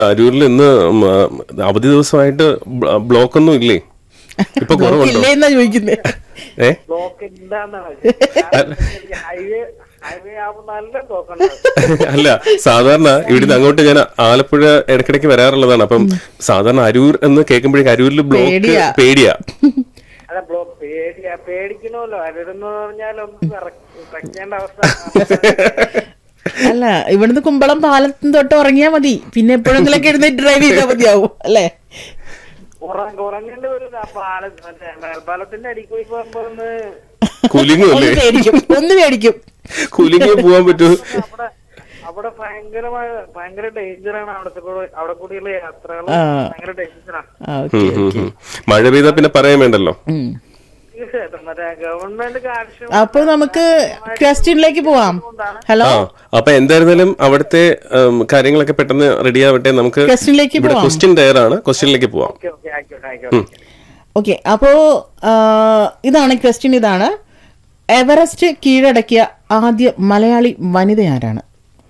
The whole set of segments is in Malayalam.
അരൂരിൽ ഇന്ന് ഉം, ആ, അവധി ദിവസമായിട്ട് ബ്ല- ബ്ലോക്ക് ഒന്നും ഇല്ലേ ഇപ്പൊ കുറവുണ്ടോ ഇല്ലേന്നാ ചോദിക്കുന്നേ ഏ ബ്ലോക്ക് ഇല്ലാന്നാണ് ഹൈവേ ഹൈവേ ആവുമ്പോ നല്ല ബ്ലോക്ക് ഉണ്ടാവും അല്ല സാധാരണ ഇവിടുന്ന് അങ്ങോട്ട് ഞാൻ ആലപ്പുഴ ഇടയ്ക്കിടയ്ക്ക് വരാറുള്ളതാണ് അപ്പം സാധാരണ അരൂർ എന്ന് കേൾക്കുമ്പോഴേക്കും അരൂരിൽ ബ്ലോക്ക് പേടിയാ. പേടിയാ അല്ല ബ്ലോക്ക് പേടിയാ പേടിക്കണമല്ലോ അരുതെന്ന് പറഞ്ഞാൽ ഒന്ന് വിറയ്ക്കേണ്ട അവസ്ഥ അല്ല ഇവിടുന്ന് കുമ്പളം പാലത്തിന് തൊട്ട് ഉറങ്ങിയാ മതി പിന്നെ എപ്പോഴെങ്കിലൊക്കെ എഴുന്നേറ്റ് ഡ്രൈവ് ചെയ്താൽ മതിയാവും അല്ലേ ഉറങ്ങ ഉറങ്ങേണ്ടി വരും ആ പാലം മറ്റേ മേൽപ്പാലത്തിന്റെ അടിയിൽ കൂടി പോകുമ്പോ ഒന്ന് കുലുങ്ങും ഒന്ന് അല്ലേ പേടിക്കും ഒന്ന് പേടിക്കും കുലുങ്ങി പോവാൻ പറ്റൂ അവിടെ അവിടെ ഭയങ്കരമായ ഭയങ്കര ഡേഞ്ചറാണ് അവിടത്തെ കൂടെ അവിടെ കൂടിയുള്ള യാത്രകൾ ആ. ഭയങ്കര ഡേഞ്ചറാണ് ആ, ഓക്കേ, ഉം, ഉം, ഓക്കേ. ഉം. മഴ പെയ്താ പിന്നെ പറയാൻ വേണ്ടല്ലോ ഉം. തീർച്ചയായിട്ടും മറ്റേ ഗവൺമെന്റ് ആവശ്യം അപ്പൊ നമുക്ക് ക്വസ്റ്റ്യനിലേക്ക് പോവാം ഹലോ ആ അപ്പൊ എന്തായിരുന്നാലും അവിടുത്തെ ഉം, കാര്യങ്ങളൊക്കെ പെട്ടെന്ന് റെഡി ആവട്ടെ നമുക്ക് ക്വസ്റ്റ്യനിലേക്ക് ഇവിടെ പോവാം ക്വസ്റ്റ്യൻ തയ്യാറാണ് ക്വസ്റ്റ്യനിലേക്ക് പോവാം ഓക്കെ ഓക്കെ ആയിക്കോട്ടെ ആയിക്കോട്ടെ ഓക്കെ അപ്പോ ആ, ഇതാണ് ക്വസ്റ്റ്യൻ ഇതാണ് എവറസ്റ്റ് കീഴടക്കിയ ആദ്യ മലയാളി വനിത ആരാണ്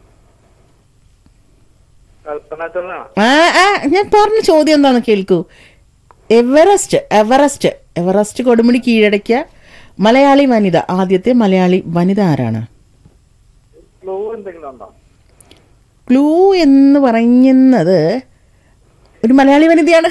കൽപ്പന ചൊല്ലാണ് ആ ആ ഞാൻ പറഞ്ഞ ചോദ്യം എന്താന്ന് കേൾക്കൂ എവറസ്റ്റ് എവറസ്റ്റ് എവറസ്റ്റ് കൊടുമുടി കീഴടക്കിയ മലയാളി വനിത ആദ്യത്തെ മലയാളി വനിത ആരാണ് ക്ലൂ എന്തെങ്കിലും ഉണ്ടോ ക്ലൂ എന്ന് പറയുന്നത് ഒരു മലയാളി വനിതയാണ്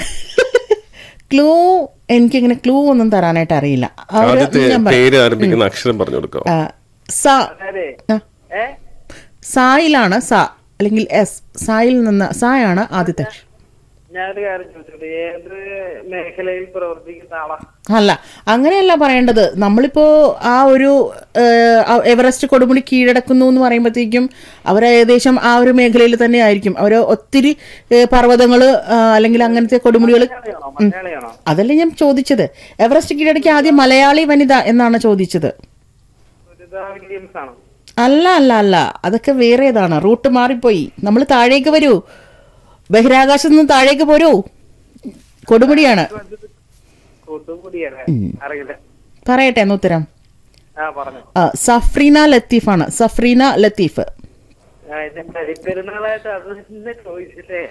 ക്ലൂ എനിക്കിങ്ങനെ ക്ലൂ ഒന്നും തരാനായിട്ട് അറിയില്ല ആ ഒരു- ആദ്യത്തെ ഞാൻ പറയാം. പേര് ആരംഭിക്കുന്ന അക്ഷരം പറഞ്ഞു കൊടുക്കാം ആ, സ അതെ ആ, ഏ സായിലാണ് സ അല്ലെങ്കിൽ എസ് സായിൽ നിന്ന് സായാണ് ആദ്യത്തെ അക്ഷരം. ഞാനൊരു കാര്യം ചോദിച്ചത് ഏത് മേഖലയിൽ പ്രവർത്തിക്കുന്ന ആളാ അല്ല അങ്ങനെയല്ല പറയേണ്ടത് നമ്മളിപ്പോ ആ ഒരു ഏഹ്, ആ എവറസ്റ്റ് കൊടുമുടി കീഴടക്കുന്നു എന്ന് പറയുമ്പോഴത്തേക്കും അവർ ഏകദേശം ആ ഒരു മേഖലയിൽ തന്നെ ആയിരിക്കും അവർ ഒത്തിരി ഏഹ്, പർവ്വതങ്ങള് ആ, അല്ലെങ്കിൽ അങ്ങനത്തെ കൊടുമുടികൾ മലയാളിയാണോ മലയാളിയാണോ അതല്ലേ ഞാൻ ചോദിച്ചത് എവറസ്റ്റ് കീഴടക്കിയ ആദ്യം മലയാളി വനിത എന്നാണ് ചോദിച്ചത് സുനിത വില്യംസ് ആണോ അല്ല അല്ല അല്ല അതൊക്കെ വേറേതാണ് റൂട്ട് മാറിപ്പോയി നമ്മൾ താഴേക്ക് വരൂ ബഹിരാകാശത്ത് നിന്ന് താഴേക്ക് പോരൂ കൊടുമുടിയാണ് കൂട്ടുകൂടിയല്ലേ അറിയില്ല പറയട്ടെ എന്ന് ഉത്തരം ആ പറഞ്ഞു ആ, സഫ്രീന ലത്തീഫാണ് സഫ്രീന ലത്തീഫ് ആ, ഇത് പെരുന്നാളായിട്ട് അത് തന്നെ ചോദിച്ചില്ലേ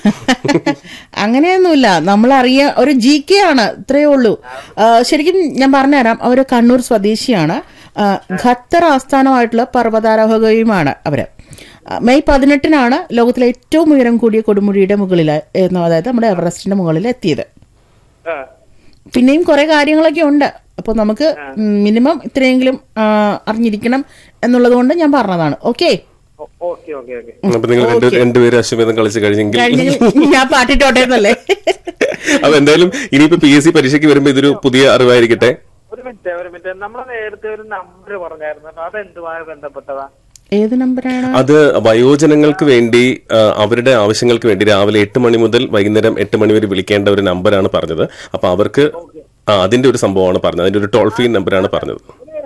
അങ്ങനെയൊന്നുമില്ല നമ്മൾ അറിയ ഒരു ജി കെ ആണ് ഇത്രയേ ഉള്ളൂ ആ, ശരിക്കും ഞാൻ പറഞ്ഞുതരാം അവർ കണ്ണൂർ സ്വദേശിയാണ് ആ, ഖത്തർ ആസ്ഥാനമായിട്ടുള്ള പർവ്വതാരോഹകയുമാണ് അവര് ആ, മെയ് പതിനെട്ടിനാണ് ലോകത്തിലെ ഏറ്റവും ഉയരം കൂടിയ കൊടുമുടിയുടെ മുകളിൽ എന്ന് അതായത് നമ്മുടെ എവറസ്റ്റിന്റെ മുകളിൽ എത്തിയത് ആ പിന്നെയും കുറെ കാര്യങ്ങളൊക്കെ ഉണ്ട് അപ്പോൾ നമുക്ക് മിനിമം ഇത്രയെങ്കിലും ആ, അറിഞ്ഞിരിക്കണം എന്നുള്ളത് കൊണ്ട് ഞാൻ പറഞ്ഞതാണ് ഓക്കെ ഓക്കെ ഓക്കെ ഓക്കെ അപ്പൊ നിങ്ങൾ രണ്ട് രണ്ടുപേരും അശ്വമേധം കളിച്ച് കഴിഞ്ഞെങ്കിൽ കഴിഞ്ഞെങ്കിൽ ഞാൻ പാട്ടിട്ടോട്ടെ എന്നല്ലേ അപ്പൊ എന്തായാലും ഇനിയിപ്പോ പി എസ് സി പരീക്ഷയ്ക്ക് വരുമ്പോ ഇതൊരു പുതിയ അറിവായിരിക്കട്ടെ ഒരു മിനിറ്റ് ഒരു മിനിറ്റ് നമ്മൾ നേരത്തെ ഒരു നമ്പർ പറഞ്ഞായിരുന്നു അതെന്തുമായി ബന്ധപ്പെട്ടതാ ഏത് നമ്പറാണ് അത് വയോജനങ്ങൾക്ക് വേണ്ടി ആ, അവരുടെ ആവശ്യങ്ങൾക്ക് വേണ്ടി രാവിലെ എട്ട് മണി മുതൽ വൈകുന്നേരം എട്ട് മണി വരെ വിളിക്കേണ്ട ഒരു നമ്പറാണ് പറഞ്ഞത് അപ്പൊ അവർക്ക് ആ അതിന്റെ ഒരു സംഭവമാണ് പറഞ്ഞത് അതിന്റെ ഒരു ടോൾ ഫ്രീ നമ്പറാണ് പറഞ്ഞത്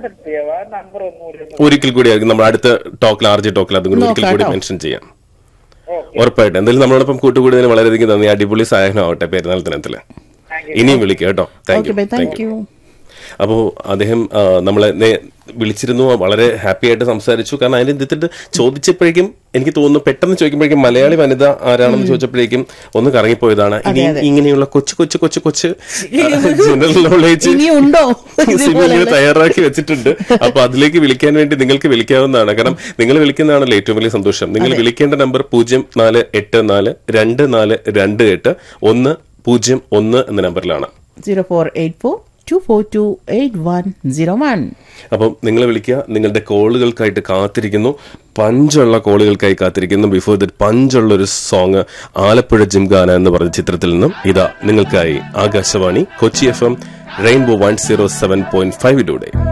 നമ്പർ ഒന്നുകൂടി ഒന്ന് ഒരിക്കൽ കൂടി ആയിരിക്കും നമ്മൾ അടുത്ത ടോക്കിൽ ആർ ജി ടോക്കിൽ അതും കൂടി ഒരിക്കൽ കൂടി മെൻഷൻ ചെയ്യാം ഉറപ്പായിട്ടും എന്തായാലും നമ്മളോടൊപ്പം കൂട്ടുകൂടുന്നതിന് വളരെയധികം നന്ദി അടിപൊളി സഹായമാവട്ടെ പെരുന്നാൾ ദിനത്തില് ഇനിയും വിളിക്കുക കേട്ടോ thank okay you bye thank you അപ്പോൾ അദ്ദേഹം ആ, നമ്മളെ നേ- വിളിച്ചിരുന്നു വളരെ ഹാപ്പി ആയിട്ട് സംസാരിച്ചു കാരണം അതിന് ഇതിട്ട് ചോദിച്ചപ്പോഴേക്കും എനിക്ക് തോന്നുന്നു പെട്ടെന്ന് ചോദിക്കുമ്പോഴേക്കും മലയാളി വനിത ആരാണെന്ന് ചോദിച്ചപ്പോഴേക്കും ഒന്ന് കറങ്ങിപ്പോയതാണ് ഇനി ഇങ്ങനെയുള്ള കൊച്ചു കൊച്ചു കൊച്ചു കൊച്ചു ജനറൽ നോളേജ് ഇനിയുണ്ടോ സിമിങ്ങനെ തയ്യാറാക്കി വെച്ചിട്ടുണ്ട് അപ്പൊ അതിലേക്ക് വിളിക്കാൻ വേണ്ടി നിങ്ങൾക്ക് വിളിക്കാവുന്നതാണ് കാരണം നിങ്ങൾ വിളിക്കുന്നതാണല്ലോ ഏറ്റവും വലിയ സന്തോഷം നിങ്ങൾ വിളിക്കേണ്ട നമ്പർ പൂജ്യം നാല് എട്ട് നാല് രണ്ട് നാല് രണ്ട് എട്ട് ഒന്ന് പൂജ്യം ഒന്ന് എന്ന നമ്പറിലാണ് zero four eight four two four two eight one zero one അപ്പം നിങ്ങൾ വിളിക്കുക നിങ്ങളുടെ കോളുകൾക്കായിട്ട് കാത്തിരിക്കുന്നു പഞ്ചുള്ള കോളുകൾക്കായി കാത്തിരിക്കുന്നു ബിഫോർ ദറ്റ് പഞ്ചുള്ള ഒരു സോങ് ആലപ്പുഴ ജിംഖാന എന്ന് പറഞ്ഞ ചിത്രത്തിൽ നിന്നും ഇതാ നിങ്ങൾക്കായി Akashvani Kochi F M rainbow one zero seven point ഫൈവിലൂടെ